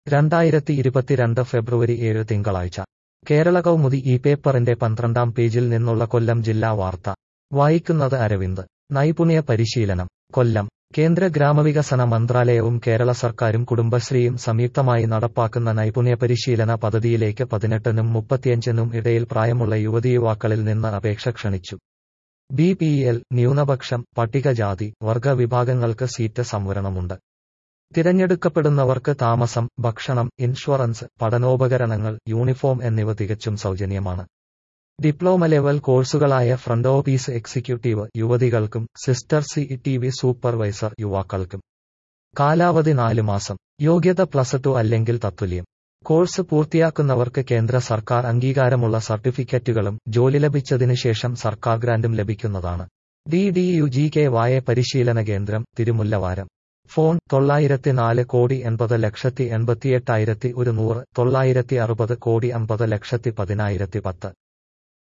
രണ്ടായിരത്തി ഇരുപത്തിരണ്ട് ഫെബ്രുവരി ഏഴ് തിങ്കളാഴ്ച കേരള കൗമുദി ഈ പേപ്പറിന്റെ പന്ത്രണ്ടാം പേജിൽ നിന്നുള്ള കൊല്ലം ജില്ലാ വാർത്ത വായിക്കുന്നത് അരവിന്ദ് നൈപുണ്യ പരിശീലനം കൊല്ലം കേന്ദ്ര ഗ്രാമവികസന മന്ത്രാലയവും കേരള സർക്കാരും കുടുംബശ്രീയും സംയുക്തമായി നടപ്പാക്കുന്ന നൈപുണ്യ പരിശീലന പദ്ധതിയിലേക്ക് പതിനെട്ടിനും മുപ്പത്തിയഞ്ചിനും ഇടയിൽ പ്രായമുള്ള യുവതിയുവാക്കളിൽ നിന്ന് അപേക്ഷ ക്ഷണിച്ചു ബി പി എൽ ന്യൂനപക്ഷം പട്ടികജാതി വർഗ വിഭാഗങ്ങൾക്ക് സീറ്റ് സംവരണമുണ്ട് തിരഞ്ഞെടുക്കപ്പെടുന്നവർക്ക് താമസം ഭക്ഷണം ഇൻഷുറൻസ് പഠനോപകരണങ്ങൾ യൂണിഫോം എന്നിവ തികച്ചും സൗജന്യമാണ് ഡിപ്ലോമ ലെവൽ കോഴ്സുകളായ ഫ്രണ്ട് ഓഫീസ് എക്സിക്യൂട്ടീവ് യുവതികൾക്കും sister C T V supervisor യുവാക്കൾക്കും കാലാവധി നാല് മാസം യോഗ്യത പ്ലസ് ടു അല്ലെങ്കിൽ തത്തുല്യം കോഴ്സ് പൂർത്തിയാക്കുന്നവർക്ക് കേന്ദ്ര സർക്കാർ അംഗീകാരമുള്ള സർട്ടിഫിക്കറ്റുകളും ജോലി ലഭിച്ചതിനു ശേഷം സർക്കാർ ഗ്രാന്റും ലഭിക്കുന്നതാണ് D D U G K Y പരിശീലന കേന്ദ്രം തിരുമുല്ലവാരം ഫോൺ തൊള്ളായിരത്തി നാല് കോടി എൺപത് ലക്ഷത്തി എൺപത്തിയെട്ടായിരത്തി ഒരുന്നൂറ് തൊള്ളായിരത്തി അറുപത് കോടി അമ്പത് ലക്ഷത്തി പതിനായിരത്തി പത്ത്